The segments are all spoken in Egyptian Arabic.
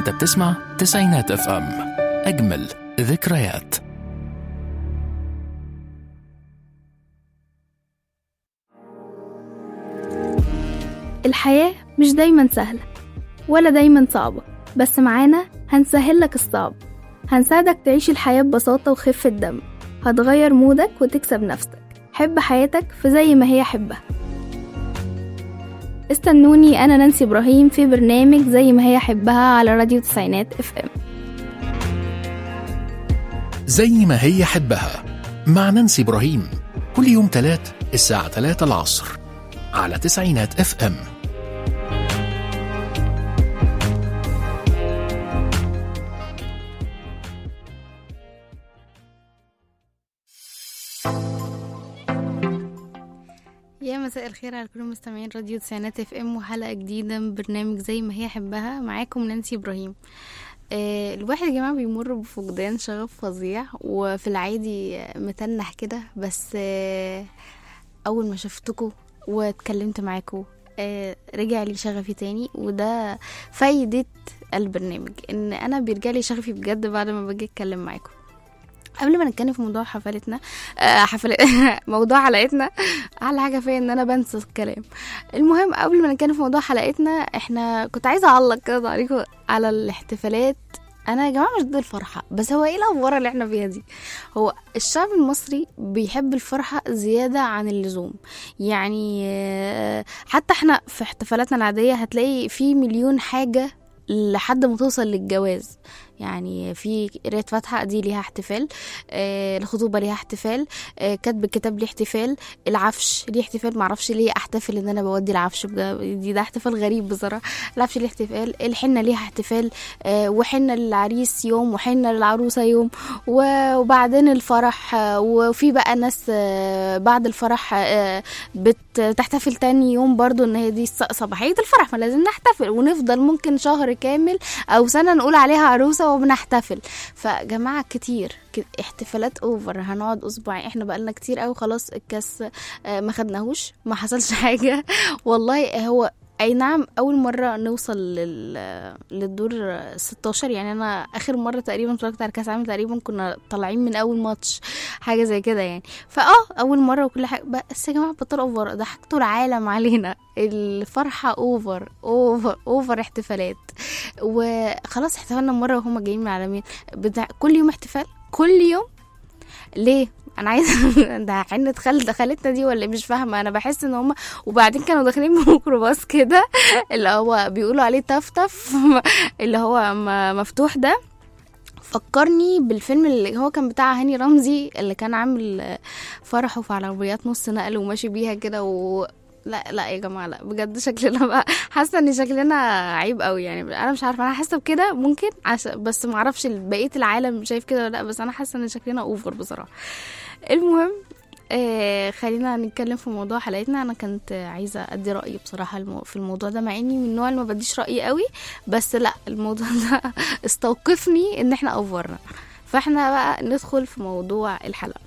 انت بتسمع تسعينات اف ام اجمل ذكريات الحياة مش دايما سهلة ولا دايما صعبة بس معانا هنسهل لك الصعب هنساعدك تعيش الحياة ببساطة وخفة دم هتغير مودك وتكسب نفسك حب حياتك في زي ما هي حبها استنوني أنا نانسي إبراهيم في برنامج زي ما هي حبها على راديو تسعينات اف ام زي ما هي حبها مع نانسي إبراهيم كل يوم تلات الساعة 3 العصر على تسعينات اف ام يا مساء الخير على كل مستمعين راديو تسعينات اف ام وحلقة جديدة من برنامج زي ما هي حبها معاكم نانسي ابراهيم آه الواحد يا جماعة بيمر بفقدان شغف فظيع وفي العادي متنح كده بس آه اول ما شفتكوا واتكلمت معاكوا آه رجع لي شغفي تاني وده فايدة البرنامج ان انا بيرجع لي شغفي بجد بعد ما باجي اتكلم معاكم قبل ما نتكلم في موضوع حفلتنا آه حفل موضوع حلقتنا احلى حاجه فيا ان انا بنسى الكلام المهم قبل ما نتكلم في موضوع حلقتنا احنا كنت عايزه اعلق كده عليكم على الاحتفالات انا يا جماعه مش ضد الفرحه بس هو ايه الافوره اللي احنا فيها دي هو الشعب المصري بيحب الفرحه زياده عن اللزوم يعني آه، حتى احنا في احتفالاتنا العاديه هتلاقي في مليون حاجه لحد ما توصل للجواز يعني في قرايه فاتحه دي ليها احتفال آه الخطوبه ليها احتفال آه كتب الكتاب ليه احتفال العفش ليه احتفال معرفش ليه احتفل ان انا بودي العفش بجا- دي ده احتفال غريب بصراحه العفش ليه احتفال الحنه ليها احتفال آه وحنه للعريس يوم وحنه للعروسه يوم و- وبعدين الفرح آه وفي بقى ناس آه بعد الفرح آه بتحتفل تاني يوم برضو ان هي دي ص- صباحيه الفرح ما لازم نحتفل ونفضل ممكن شهر كامل او سنه نقول عليها عروسه وبنحتفل فجماعه كتير ك- احتفالات اوفر هنقعد اسبوعين احنا بقالنا كتير قوي خلاص الكاس آه، ما خدناهوش ما حصلش حاجه والله هو اي نعم اول مره نوصل لل... للدور 16 يعني انا اخر مره تقريبا اتفرجت على كاس العالم تقريبا كنا طالعين من اول ماتش حاجه زي كده يعني فاه اول مره وكل حاجه بس يا جماعه بطلوا اوفر ضحكتوا العالم علينا الفرحه اوفر اوفر اوفر احتفالات وخلاص احتفلنا مره وهما جايين من العالمين بتاع كل يوم احتفال كل يوم ليه انا عايزه ده حنة خال دخلتنا دي ولا إيه؟ مش فاهمه انا بحس ان هما وبعدين كانوا داخلين بميكروباص كده اللي هو بيقولوا عليه تفتف اللي هو م- مفتوح ده فكرني بالفيلم اللي هو كان بتاع هاني رمزي اللي كان عامل فرحه في عربيات نص نقل وماشي بيها كده و لا لا يا جماعه لا بجد شكلنا بقى حاسه ان شكلنا عيب قوي يعني انا مش عارفه انا حاسه بكده ممكن عش... بس ما اعرفش بقيه العالم شايف كده ولا لا بس انا حاسه ان شكلنا اوفر بصراحه المهم آه خلينا نتكلم في موضوع حلقتنا انا كنت عايزه ادي رايي بصراحه المو... في الموضوع ده مع اني من النوع اللي ما بديش رايي قوي بس لا الموضوع ده استوقفني ان احنا اوفرنا فاحنا بقى ندخل في موضوع الحلقه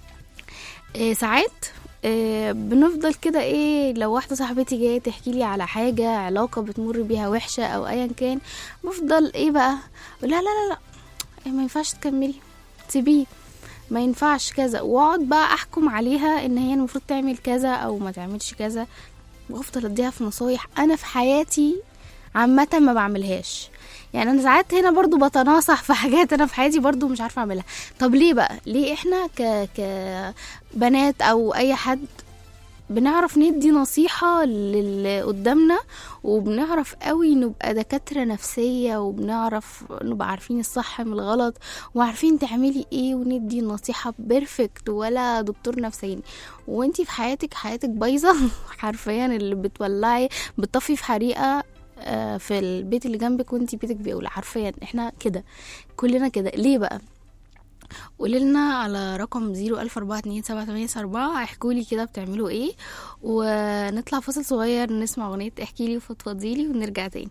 آه ساعات آه بنفضل كده ايه لو واحده صاحبتي جايه تحكي لي على حاجه علاقه بتمر بيها وحشه او ايا كان بفضل ايه بقى لا لا لا لا إيه ما ينفعش تكملي سيبيه ما ينفعش كذا واقعد بقى احكم عليها ان هي المفروض تعمل كذا او ما تعملش كذا وافضل اديها في نصايح انا في حياتي عامه ما بعملهاش يعني انا ساعات هنا برضو بتناصح في حاجات انا في حياتي برضو مش عارفه اعملها طب ليه بقى ليه احنا ك كبنات او اي حد بنعرف ندي نصيحة للي قدامنا وبنعرف قوي نبقى دكاترة نفسية وبنعرف نبقى عارفين الصح من الغلط وعارفين تعملي ايه وندي نصيحة بيرفكت ولا دكتور نفساني وانتي في حياتك حياتك بايظة حرفيا اللي بتولعي بتطفي في حريقة آه، في البيت اللي جنبك وانتي بيتك بيولع حرفيا احنا كده كلنا كده ليه بقى قولي لنا على رقم زيرو ألف أربعة اتنين سبعة تمانية أربعة احكولي كده بتعملوا ايه ونطلع فاصل صغير نسمع أغنية احكيلي وفضفضيلي ونرجع تاني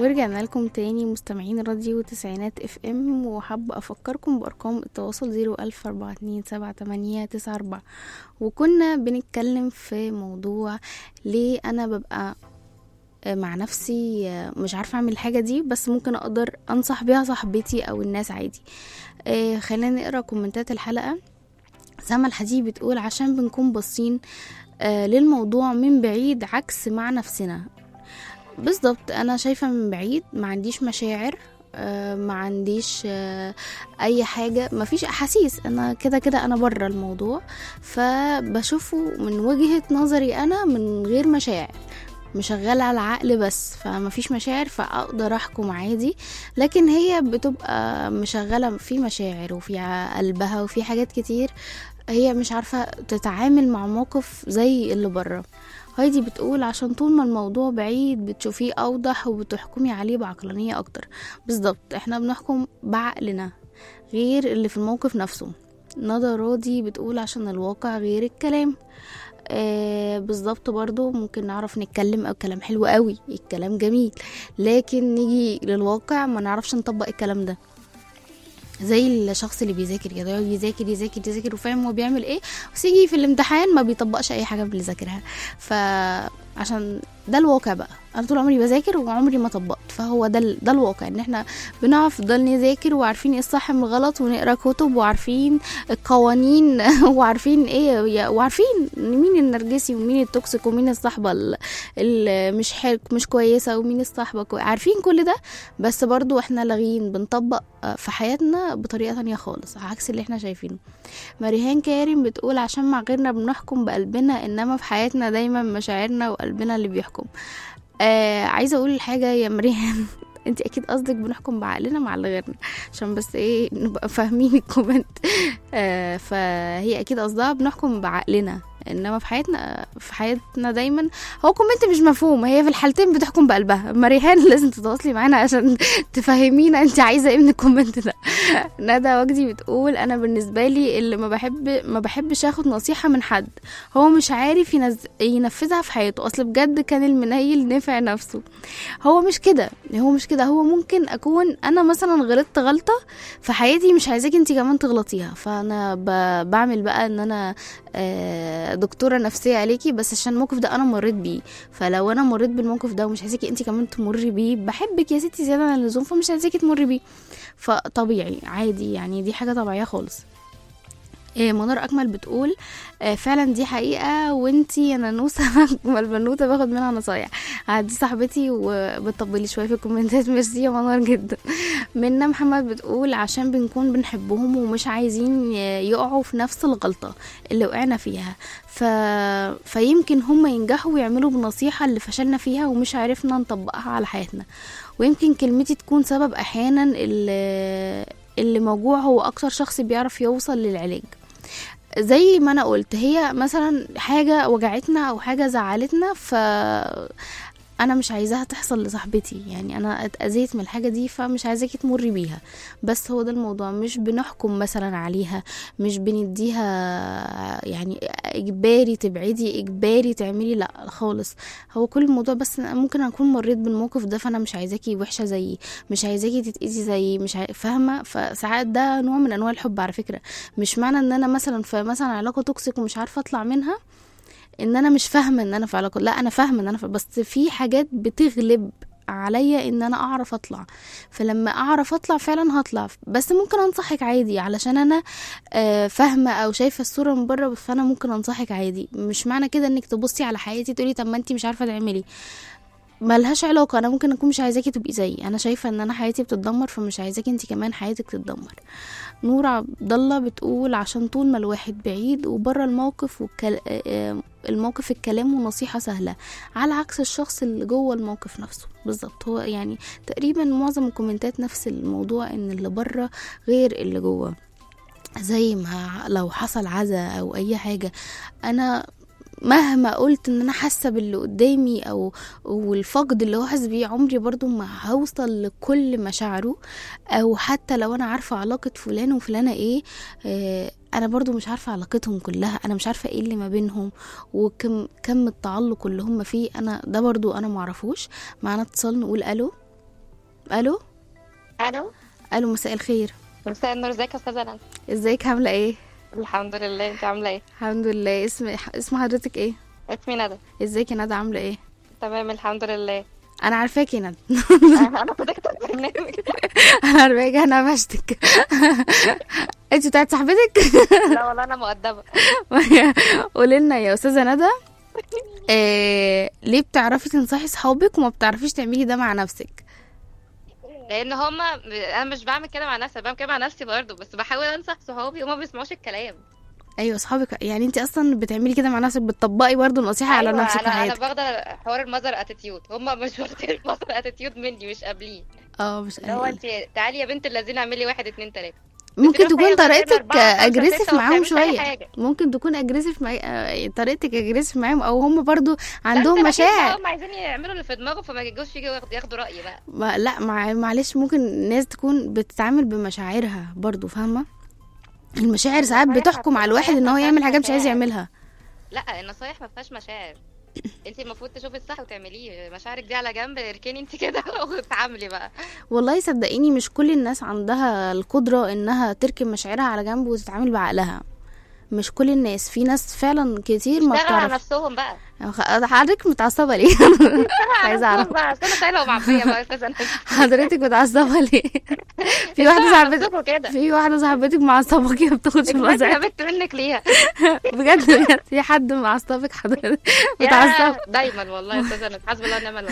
ورجعنا لكم تاني مستمعين راديو تسعينات اف ام وحابة افكركم بارقام التواصل زيرو الف اربعة اتنين سبعة تمانية تسعة اربعة وكنا بنتكلم في موضوع ليه انا ببقى مع نفسي مش عارفة اعمل الحاجة دي بس ممكن اقدر انصح بيها صاحبتي او الناس عادي آه، خلينا نقرا كومنتات الحلقة سما الحديد بتقول عشان بنكون باصين آه، للموضوع من بعيد عكس مع نفسنا بالظبط انا شايفه من بعيد ما عنديش مشاعر آه، ما عنديش آه، اي حاجه ما فيش احاسيس انا كده كده انا بره الموضوع فبشوفه من وجهه نظري انا من غير مشاعر مشغلة على العقل بس فما فيش مشاعر فاقدر احكم عادي لكن هي بتبقى مشغلة في مشاعر وفي قلبها وفي حاجات كتير هي مش عارفة تتعامل مع موقف زي اللي بره هايدي بتقول عشان طول ما الموضوع بعيد بتشوفيه أوضح وبتحكمي عليه بعقلانية أكتر بالظبط احنا بنحكم بعقلنا غير اللي في الموقف نفسه ندى راضي بتقول عشان الواقع غير الكلام آه بالظبط برضو ممكن نعرف نتكلم او كلام حلو قوي الكلام جميل لكن نيجي للواقع ما نعرفش نطبق الكلام ده زي الشخص اللي بيذاكر كده يقعد يذاكر يذاكر يذاكر وفاهم هو بيعمل ايه بس يجي في الامتحان ما بيطبقش اي حاجه من اللي ذاكرها فعشان ده الواقع بقى انا طول عمري بذاكر وعمري ما طبقت فهو ده ال- ده الواقع ان احنا بنعرف نفضل نذاكر وعارفين ايه الصح من الغلط ونقرا كتب وعارفين القوانين وعارفين ايه وعارفين مين النرجسي ومين التوكسيك ومين الصحبه ال- اللي مش حلو مش كويسه ومين الصحبه كوي... عارفين كل ده بس برضو احنا لاغيين بنطبق آه، في حياتنا بطريقه تانية خالص عكس اللي احنا شايفينه مريهان كارم بتقول عشان مع غيرنا بنحكم بقلبنا انما في حياتنا دايما مشاعرنا وقلبنا اللي بيحكم آه عايزه اقول حاجه يا مريهان انت اكيد قصدك بنحكم بعقلنا مع اللي غيرنا عشان بس ايه نبقى فاهمين الكومنت آه فهي اكيد قصدها بنحكم بعقلنا انما في حياتنا في حياتنا دايما هو كومنت مش مفهوم هي في الحالتين بتحكم بقلبها مريهان لازم تتواصلي معانا عشان تفهمينا انت عايزه ايه من الكومنت ده ندى وجدي بتقول انا بالنسبه لي اللي ما بحب ما بحبش اخد نصيحه من حد هو مش عارف ينز... ينفذها في حياته اصل بجد كان المنيل نفع نفسه هو مش كده هو مش كده هو ممكن اكون انا مثلا غلطت غلطه في حياتي مش عايزاكي انت كمان تغلطيها فانا ب... بعمل بقى ان انا آه، دكتوره نفسيه عليكي بس عشان الموقف ده انا مريت بيه فلو انا مريت بالموقف ده ومش عايزاكي انت كمان تمري بيه بحبك يا ستي زياده عن اللزوم فمش عايزاكي تمري بيه فطبيعي عادي يعني دي حاجه طبيعيه خالص إيه منار اكمل بتقول آه فعلا دي حقيقه وانتي يا نانوسه اجمل بنوته باخد منها نصايح آه دي صاحبتي وبتطبلي شويه في الكومنتات ميرسي يا منار جدا منا محمد بتقول عشان بنكون بنحبهم ومش عايزين ي- يقعوا في نفس الغلطه اللي وقعنا فيها ف... فيمكن هم ينجحوا ويعملوا بالنصيحه اللي فشلنا فيها ومش عرفنا نطبقها على حياتنا ويمكن كلمتي تكون سبب احيانا اللي اللي موجوع هو اكتر شخص بيعرف يوصل للعلاج زي ما انا قلت هي مثلا حاجه وجعتنا او حاجه زعلتنا ف انا مش عايزاها تحصل لصاحبتي يعني انا اتاذيت من الحاجه دي فمش عايزاكي تمري بيها بس هو ده الموضوع مش بنحكم مثلا عليها مش بنديها يعني اجباري تبعدي اجباري تعملي لا خالص هو كل الموضوع بس أنا ممكن اكون مريت بالموقف ده فانا مش عايزاكي وحشه زيي مش عايزاكي تتاذي زيي مش عاي... فاهمه فساعات ده نوع من انواع الحب على فكره مش معنى ان انا مثلا في مثلا علاقه توكسيك ومش عارفه اطلع منها ان انا مش فاهمه ان انا في علاقه لا انا فاهمه ان انا في... بس في حاجات بتغلب عليا ان انا اعرف اطلع فلما اعرف اطلع فعلا هطلع بس ممكن انصحك عادي علشان انا آه، فاهمه او شايفه الصوره من بره فانا ممكن انصحك عادي مش معنى كده انك تبصي على حياتي تقولي طب ما انت مش عارفه تعملي ملهاش علاقة أنا ممكن أكون مش عايزاكي تبقي زيي أنا شايفة إن أنا حياتي بتتدمر فمش عايزاكي انتي كمان حياتك تتدمر نور عبد الله بتقول عشان طول ما الواحد بعيد وبره الموقف والكل... آه، الموقف الكلام ونصيحة سهلة على عكس الشخص اللي جوه الموقف نفسه بالظبط هو يعني تقريبا معظم الكومنتات نفس الموضوع ان اللي بره غير اللي جوه زي ما لو حصل عزا او اي حاجة انا مهما قلت ان انا حاسه باللي قدامي او والفقد اللي هو حاسس بيه عمري برضو ما هوصل لكل مشاعره او حتى لو انا عارفه علاقه فلان وفلانه ايه آه انا برضو مش عارفه علاقتهم كلها انا مش عارفه ايه اللي ما بينهم وكم كم التعلق اللي هم فيه انا ده برضو انا معرفوش معانا اتصال نقول الو الو الو الو مساء الخير مساء النور ازيك يا استاذه نانسي ازيك عامله ايه الحمد لله انت عامله ايه الحمد لله اسم اسم حضرتك ايه اسمي ندى ازيك يا ندى عامله ايه تمام الحمد لله انا عارفاكي يا ندى انا صديقة البرنامج انا عارفاكي انا بشتك انت بتاعت صاحبتك لا والله انا مؤدبه قولي لنا يا استاذه ندى إيه ليه بتعرفي تنصحي صحابك وما بتعرفيش تعملي ده مع نفسك لان هما انا مش بعمل كده مع نفسي أنا بعمل كده مع نفسي برضه بس بحاول انصح صحابي وما بيسمعوش الكلام ايوه صحابك يعني انت اصلا بتعملي كده مع نفسك بتطبقي برضو النصيحه على أيوة، نفسك في انا انا حياتك باخده حوار المذر اتيتيود هما مش واخدين المذر اتيتيود مني مش قابليه اه مش اللي هو انت تعالي يا بنت الذين اعملي واحد اتنين تلاته ممكن بتروحي تكون هي مرتين طريقتك أربعة، خمسة، اجريسيف ستة معاهم وبتعملش أي شويه حاجة. ممكن تكون اجريسيف مع آه، طريقتك اجريسيف معاهم او هم برضو لا، عندهم أنت أكيد بقى مشاعر هم عايزين يعملوا اللي في دماغهم فما يجوش يجوا ياخدوا- ياخدوا رايي بقى ما لا مع معلش ممكن الناس تكون بتتعامل بمشاعرها برضو فاهمه المشاعر ساعات المشاعر بتحكم على الواحد بتبقى ان هو ما يعمل فيهاش حاجه مش عايز مشاعر. يعملها لا النصايح ما فيهاش مشاعر انت المفروض تشوفي الصح وتعمليه مشاعرك دي على جنب اركني انت كده وتعاملي بقى والله صدقيني مش كل الناس عندها القدره انها تركن مشاعرها على جنب وتتعامل بعقلها مش كل الناس في ناس فعلا كتير ما اشتغل على بتعرف نفسهم بقى حضرتك متعصبه ليه عايزه اعرف بقى أصل انا سايله ومعبيه بقى اساسا حضرتك متعصبه ليه في واحده صاحبتك نفسكوا كده في واحده صاحبتك معصباكي ما بتاخدش اجبري بمزاجك يا بنت منك ليها بجد بجد في حد معصبك حضرتك يا متعصب دايما والله يا استاذه انا حسب الله ونعم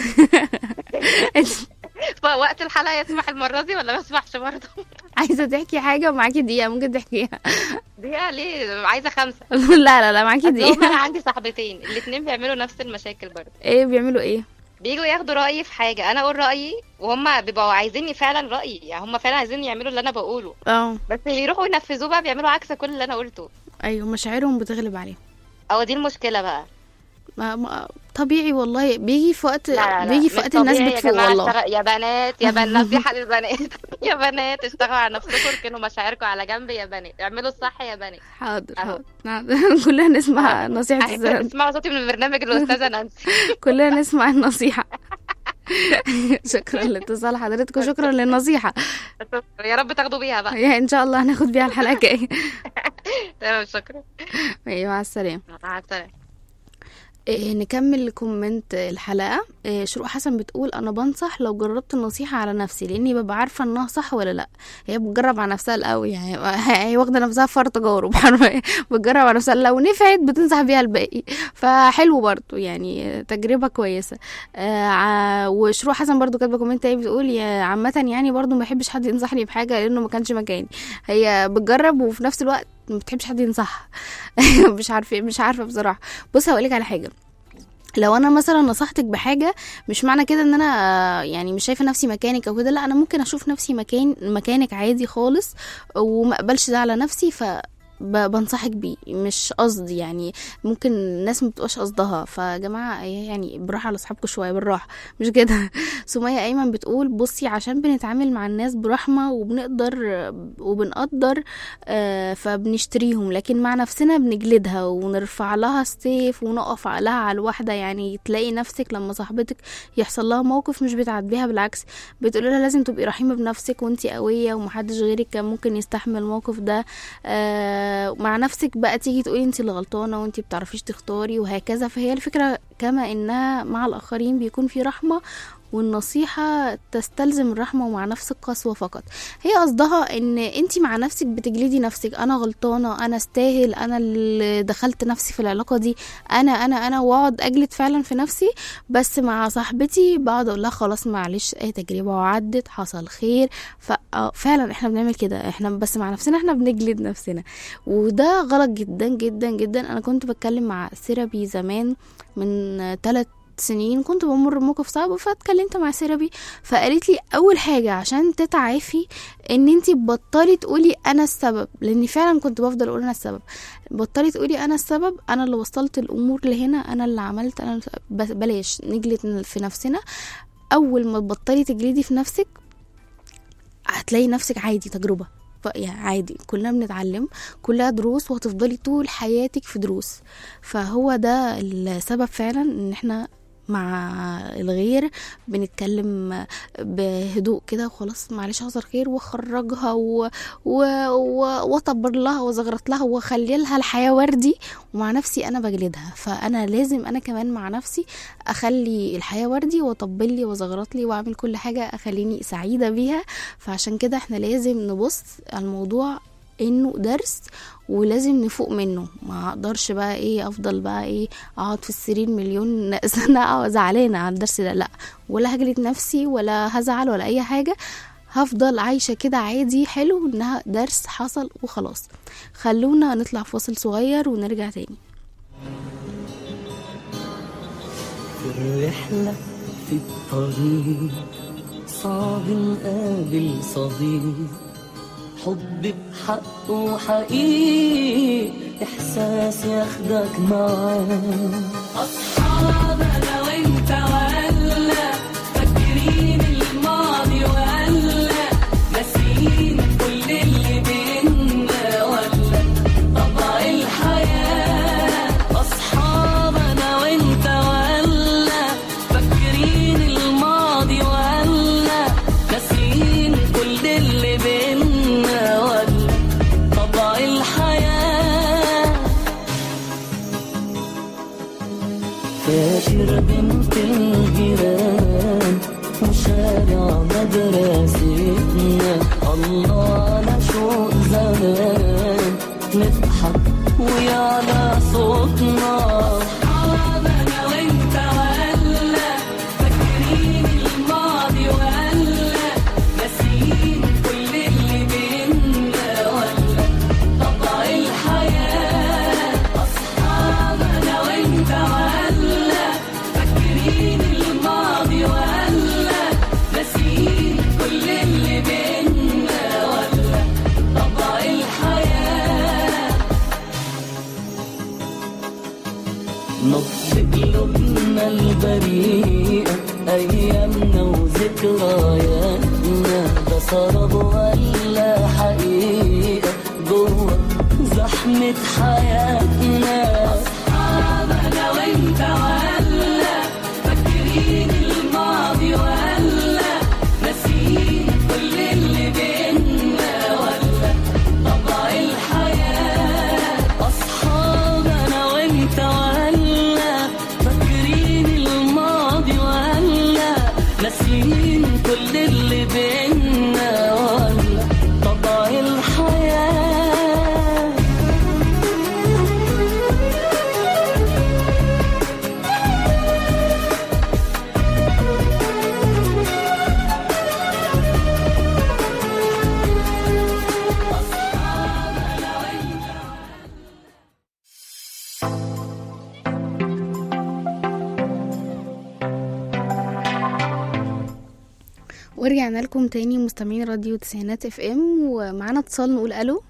الوكيل وقت الحلقه يسمح المره دي ولا ما يسمحش برضه عايزه تحكي حاجه معاكي دقيقه ممكن تحكيها دي ليه عايزه خمسه لا لا لا معاكي أصل هما انا دقيقه عندي صاحبتين الاثنين بيعملوا نفس المشاكل برضه ايه بيعملوا ايه بيجوا ياخدوا رأيي في حاجة أنا أقول رأيي وهم بيبقوا عايزيني فعلا رأيي يعني هم فعلا عايزين يعملوا اللي أنا بقوله اه بس بيروحوا ينفذوه بقى بيعملوا عكس كل اللي أنا قلته ايوه مشاعرهم بتغلب عليهم أو دي المشكلة بقى ما ما طبيعي والله بيجي في وقت لا لا لا بيجي في مش وقت الناس طبيعي يا بتفوق جماعة والله اشتغل- يا بنات يا بنات في حد بنات يا بنات اشتغلوا على نفسكم اركنوا مشاعركم على جنب يا بنات اعملوا الصح يا بنات حاضر أهو. حاضر نعم. كلنا نسمع نصيحة الزلمة اسمعوا صوتي من برنامج الأستاذة نانسي كلنا نسمع النصيحة شكرا لاتصال حضرتك وشكرا للنصيحة يا رب تاخدوا بيها بقى يا ان شاء الله هناخد بيها الحلقة الجاية تمام شكرا ايوه مع السلامة مع السلامة إيه نكمل كومنت الحلقة إيه شروق حسن بتقول أنا بنصح لو جربت النصيحة على نفسي لأني ببقى عارفة إنها صح ولا لأ هي بتجرب على نفسها الأول يعني هي واخدة نفسها فار تجارب حرفيا بتجرب على نفسها لو نفعت بتنصح بيها الباقي فحلو برضو يعني تجربة كويسة آه ع- وشروق حسن برضو كاتبة كومنت تاني بتقول يا عامة يعني برضو ما بحبش حد ينصحني بحاجة لأنه ما كانش مكاني هي بتجرب وفي نفس الوقت ما بتحبش حد ينصحها مش عارفة مش عارفة بصراحة بص هقولك على حاجة لو انا مثلا نصحتك بحاجه مش معنى كده ان انا آه، يعني مش شايفه نفسي مكانك او كده لا انا ممكن اشوف نفسي مكان مكانك عادي خالص وما اقبلش ده على نفسي ف ب- بنصحك بيه مش قصدي يعني ممكن الناس ما بتبقاش قصدها فجماعه يعني بالراحه على اصحابكم شويه بالراحه مش كده سمية ايمن بتقول بصي عشان بنتعامل مع الناس برحمه وبنقدر وبنقدر آه، فبنشتريهم لكن مع نفسنا بنجلدها ونرفع لها سيف ونقف لها على الواحدة يعني تلاقي نفسك لما صاحبتك يحصل لها موقف مش بتعاتبيها بالعكس بتقول لها لازم تبقي رحيمة بنفسك وانتي قوية ومحدش غيرك كان ممكن يستحمل الموقف ده آه مع نفسك بقى تيجي تقولي انتي اللي غلطانة وانتي بتعرفيش تختاري وهكذا فهي الفكرة كما انها مع الاخرين بيكون في رحمة والنصيحة تستلزم الرحمة ومع نفسك قسوة فقط هي قصدها ان انت مع نفسك بتجلدي نفسك انا غلطانة انا استاهل انا اللي دخلت نفسي في العلاقة دي انا انا انا واقعد اجلد فعلا في نفسي بس مع صاحبتي بقعد اقول لها خلاص معلش اي تجربة وعدت حصل خير ففعلا احنا بنعمل كده احنا بس مع نفسنا احنا بنجلد نفسنا وده غلط جدا جدا جدا انا كنت بتكلم مع سيرابي زمان من ثلاث سنين كنت بمر بموقف صعب فاتكلمت مع سيرابي فقالت لي اول حاجه عشان تتعافي ان انت بطلي تقولي انا السبب لاني فعلا كنت بفضل اقول انا السبب بطلي تقولي انا السبب انا اللي وصلت الامور لهنا انا اللي عملت انا اللي... بس بلاش نجلد في نفسنا اول ما تبطلي تجلدي في نفسك هتلاقي نفسك عادي تجربه ف- يعني عادي كلنا بنتعلم كلها دروس وهتفضلي طول حياتك في دروس فهو ده السبب فعلا ان احنا مع الغير بنتكلم بهدوء كده وخلاص معلش حصل خير واخرجها و... و... و... واطبر لها وزغرط لها واخلي لها الحياه وردي ومع نفسي انا بجلدها فانا لازم انا كمان مع نفسي اخلي الحياه وردي واطبل لي وزغرط لي واعمل كل حاجه اخليني سعيده بيها فعشان كده احنا لازم نبص على الموضوع انه درس ولازم نفوق منه ما اقدرش بقى ايه افضل بقى ايه اقعد في السرير مليون سنه زعلانه على الدرس ده لا ولا هجلد نفسي ولا هزعل ولا اي حاجه هفضل عايشة كده عادي حلو انها درس حصل وخلاص خلونا نطلع فاصل صغير ونرجع تاني في الرحلة في الطريق صعب نقابل صديق حب بحقه حقيقي إحساس ياخدك معاه أصحاب أنا وأنت ولا فاكرين الماضي ولا ناسيين كل اللي بينا ولا طبع الحياة أصحاب أنا وأنت ولا فاكرين الماضي ولا ناسيين كل اللي بينا ولا طبع الحياة فاكر بنت الجيران وشارع مدرستنا الله على شوق زمان نضحك ويعلى صوتنا أصحابنا وانت ولا فاكرين الماضي ولا ناسيين كل اللي بينا ولا طبع الحياة أصحابنا وانت ولا فاكرين الماضي ولا ناسيين كل اللي بينا ولا طبع الحياة نبض قلوبنا البريئة أيامنا وذكرياتنا ده سراب ولا حقيقة جوه زحمة حياتنا أصحابنا وانت ولا فاكرين الماضي ولا ناسيين كل اللي بينا ولا طبع الحياة أصحابنا وانت ولا فاكرين الماضي ولا ناسيين كل اللي بينا ولا طبع الحياة ورجعنا لكم تاني مستمعين راديو تسعينات اف ام ومعانا اتصال نقول الو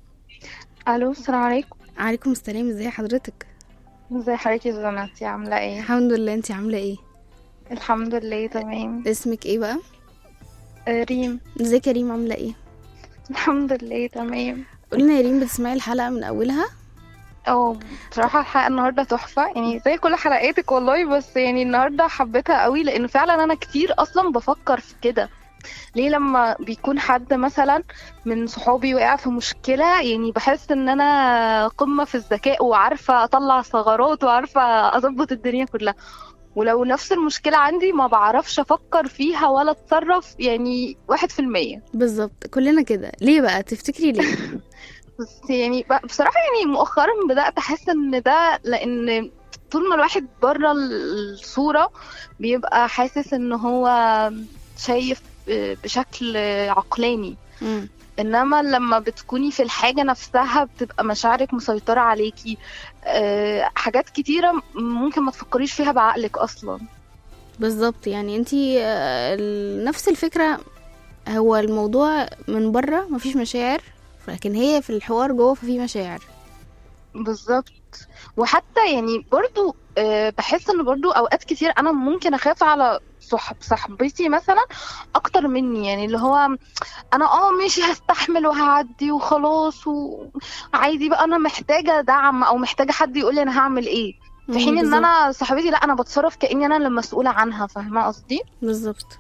الو السلام عليكم عليكم السلام ازي حضرتك ازي حضرتك يا زناتي عامله ايه الحمد لله انتي عامله ايه الحمد لله تمام اسمك ايه بقى آه، ريم ازيك يا ريم عامله ايه الحمد لله تمام قولنا يا ريم بتسمعي الحلقه من اولها اه بصراحه الحلقه النهارده تحفه يعني زي كل حلقاتك والله بس يعني النهارده حبيتها قوي لان فعلا انا كتير اصلا بفكر في كده ليه لما بيكون حد مثلا من صحابي وقع في مشكلة يعني بحس ان انا قمة في الذكاء وعارفة اطلع ثغرات وعارفة اظبط الدنيا كلها ولو نفس المشكلة عندي ما بعرفش افكر فيها ولا اتصرف يعني واحد في المية بالظبط كلنا كده ليه بقى تفتكري ليه بس يعني ب- بصراحة يعني مؤخرا بدأت أحس إن ده لأن طول ما الواحد بره الصورة بيبقى حاسس إن هو شايف بشكل عقلاني مم. إنما لما بتكوني في الحاجة نفسها بتبقى مشاعرك مسيطرة عليكي آه، حاجات كتيرة ممكن ما تفكريش فيها بعقلك أصلا بالظبط يعني انتي آه، ال- نفس الفكره هو الموضوع من بره مفيش مشاعر لكن هي في الحوار جوه ففي مشاعر بالظبط وحتى يعني برضو آه، بحس ان برضو اوقات كتير انا ممكن اخاف على صحب صاحبتي مثلا اكتر مني يعني اللي هو انا اه ماشي هستحمل وهعدي وخلاص وعادي بقى انا محتاجة دعم او محتاجة حد يقولي انا هعمل ايه في حين ان بالظبط. انا صاحبتي لا انا بتصرف كاني انا اللي مسؤوله عنها فاهمه قصدي بالظبط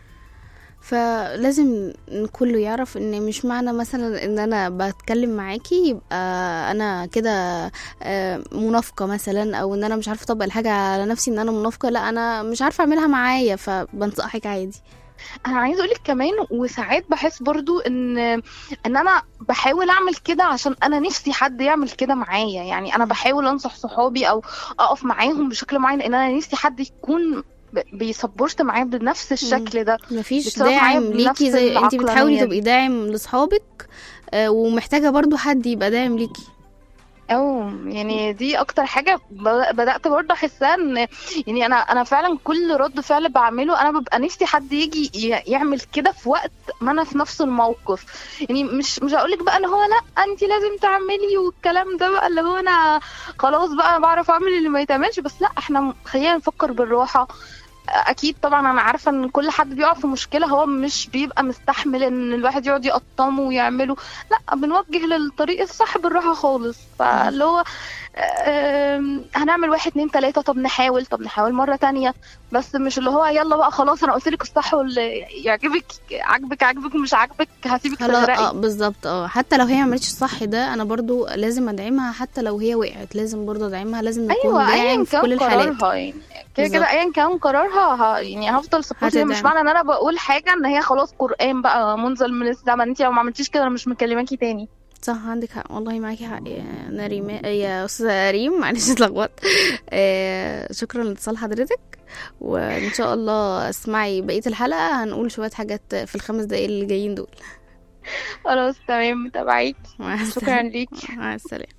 فلازم كله يعرف ان مش معنى مثلا ان انا بتكلم معاكي يبقى انا كده آه، منافقه مثلا او ان انا مش عارفه اطبق الحاجه على نفسي ان انا منافقه لا انا مش عارفه اعملها معايا فبنصحك عادي انا عايزه اقولك كمان وساعات بحس برضو ان ان انا بحاول اعمل كده عشان انا نفسي حد يعمل كده معايا يعني انا بحاول انصح صحابي او اقف معاهم بشكل معين لان انا نفسي حد يكون ب- بيسبورت معايا بنفس الشكل ده مفيش بتصرف معايا داعم بنفس ليكي زي انت بتحاولي العقلانية تبقي داعم لاصحابك آه، ومحتاجه برضو حد يبقى داعم ليكي او يعني دي اكتر حاجه ب- بدات برضه احسها ان يعني انا انا فعلا كل رد فعل بعمله انا ببقى نفسي حد يجي ي- يعمل كده في وقت ما انا في نفس الموقف يعني مش مش هقول لك بقى اللي هو لا انت لازم تعملي والكلام ده بقى اللي هو انا خلاص بقى بعرف اعمل اللي ما يتعملش بس لا احنا خلينا نفكر بالراحه اكيد طبعا انا عارفه ان كل حد بيقع في مشكله هو مش بيبقى مستحمل ان الواحد يقعد يقطمه ويعمله لا بنوجه للطريق الصح بالراحه خالص فاللي هو آم، هنعمل واحد اتنين تلاته طب نحاول طب نحاول مره تانية بس مش اللي هو يلا بقى خلاص انا قلت لك الصح واللي يعجبك عاجبك عاجبك مش عاجبك هسيبك خلاص اه تغرقي بالظبط اه حتى لو هي ما عملتش الصح ده انا برضو لازم ادعمها حتى لو هي وقعت لازم برضو ادعمها لازم نكون ايوه داعم ايا في كل كان الحالات قرارها يعني كده بالظبط. كده ايا كان قرارها ه... يعني هفضل سبورت مش هتدعم. معنى ان انا بقول حاجه ان هي خلاص قران بقى منزل من السما انت لو ما عملتيش كده انا مش مكلماكي تاني صح عندك حق والله معاكي حق يا نريم يا استاذه ريم معلش اتلخبطت آه شكرا لاتصال حضرتك وان شاء الله اسمعي بقيه الحلقه هنقول شويه حاجات في الخمس دقايق اللي جايين دول خلاص تمام متابعيك مع شكرا السلامه ليكي مع السلامه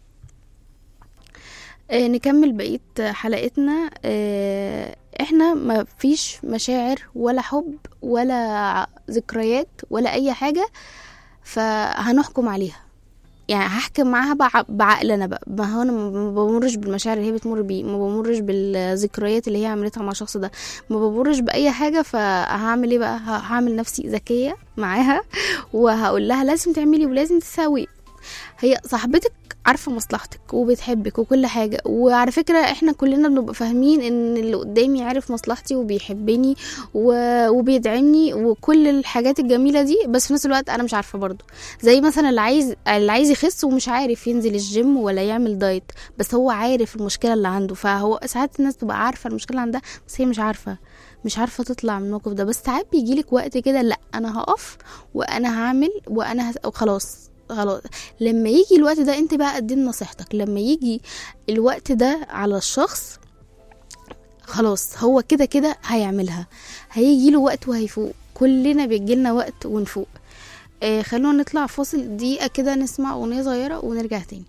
آه نكمل بقيه حلقتنا آه احنا ما فيش مشاعر ولا حب ولا ع- ذكريات ولا اي حاجه فهنحكم عليها يعني هحكم معاها بع- بعقل انا بقى ما هو انا ما بمرش بالمشاعر اللي هي بتمر بيه ما بمرش بالذكريات اللي هي عملتها مع الشخص ده ما بمرش باي حاجه فهعمل ايه بقى ه- هعمل نفسي ذكيه معاها وهقول لها لازم تعملي ولازم تساوي هي صاحبتك عارفه مصلحتك وبتحبك وكل حاجه وعلى فكره احنا كلنا بنبقى فاهمين ان اللي قدامي عارف مصلحتي وبيحبني و- وبيدعمني وكل الحاجات الجميله دي بس في نفس الوقت انا مش عارفه برضو زي مثلا اللي عايز اللي عايز يخس ومش عارف ينزل الجيم ولا يعمل دايت بس هو عارف المشكله اللي عنده فهو ساعات الناس تبقى عارفه المشكله اللي عندها بس هي مش عارفه مش عارفه تطلع من الموقف ده بس ساعات بيجيلك وقت كده لا انا هقف وانا هعمل وانا هس... خلاص خلاص لما يجي الوقت ده انت بقى قدم نصيحتك لما يجي الوقت ده على الشخص خلاص هو كده كده هيعملها هيجي له وقت وهيفوق كلنا بيجيلنا وقت ونفوق آه خلونا نطلع فاصل دقيقة كده نسمع أغنية صغيرة ونرجع تاني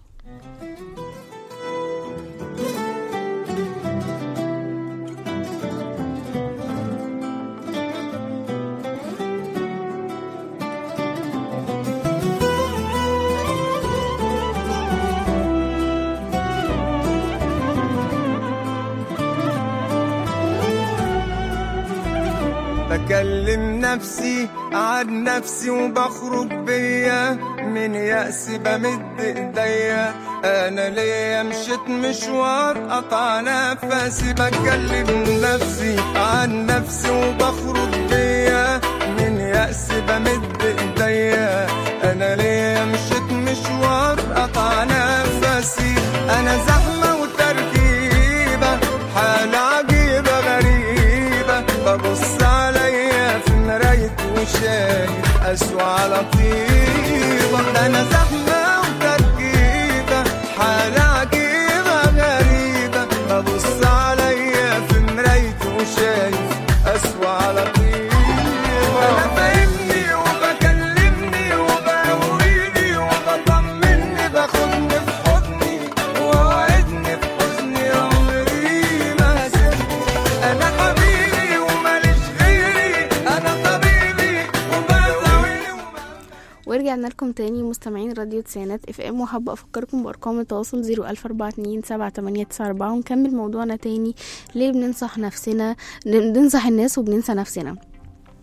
بكلم نفسي عن نفسي وبخرج بيا من يأس بمد ايديا انا ليا مشيت مشوار قطع نفسي بكلم نفسي عن نفسي وبخرج بيا من يأس بمد ايديا انا ليا مشيت مشوار قطع نفسي انا زحمة وتركيبة حالة عجيبة غريبة ببص عليا في مراية وشايف أسوأ على طيبة أنا زحمة وتركيبة حالة عجيبة غريبة ببص عليا في مراية وشايف أسوأ على طيبة أنا فاهمني وبكلمني وبقويني وبطمني باخدني في حضني ووعدني في حزني عمري ما هسيبني أنا حبيبي وماليش غيري أنا طبيبي وبداويني وما ورجعنا لكم تاني مستمعين راديو تسعينات اف ام وحابة افكركم بارقام التواصل زيرو الف اربعة اتنين سبعة تمانية تسعة اربعة ونكمل موضوعنا تاني ليه بننصح نفسنا بننصح الناس وبننسى نفسنا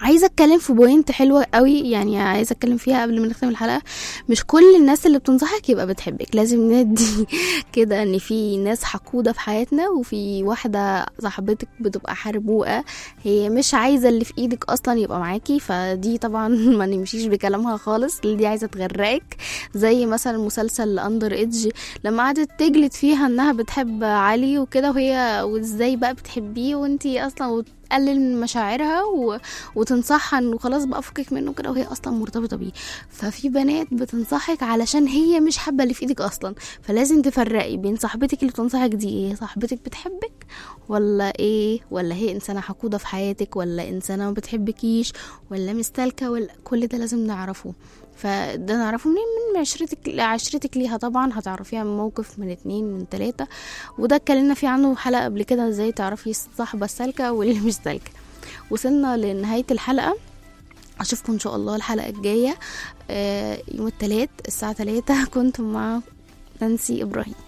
عايزه اتكلم في بوينت حلوه قوي يعني عايزه اتكلم فيها قبل ما نختم الحلقه مش كل الناس اللي بتنصحك يبقى بتحبك لازم ندي كده ان في ناس حقوده في حياتنا وفي واحده صاحبتك بتبقى حربوقه هي مش عايزه اللي في ايدك اصلا يبقى معاكي فدي طبعا ما نمشيش بكلامها خالص اللي دي عايزه تغرقك زي مثلا مسلسل اندر ايدج لما قعدت تجلد فيها انها بتحب علي وكده وهي وازاي بقى بتحبيه وانتي اصلا وتقلل من مشاعرها و... وتنصحها انه خلاص بقى فكك منه كده وهي اصلا مرتبطه بيه ففي بنات بتنصحك علشان هي مش حابه اللي في ايدك اصلا فلازم تفرقي بين صاحبتك اللي بتنصحك دي ايه صاحبتك بتحبك ولا ايه ولا هي انسانه حقوده في حياتك ولا انسانه ما بتحبكيش ولا مستلكه ولا كل ده لازم نعرفه فده نعرفه منين من عشرتك عشرتك ليها طبعا هتعرفيها من موقف من اتنين من تلاتة وده اتكلمنا فيه عنه حلقة قبل كده ازاي تعرفي الصاحبة السالكة واللي مش سالكة وصلنا لنهاية الحلقة اشوفكم ان شاء الله الحلقة الجاية آه، يوم التلات الساعة تلاتة كنت مع نانسي ابراهيم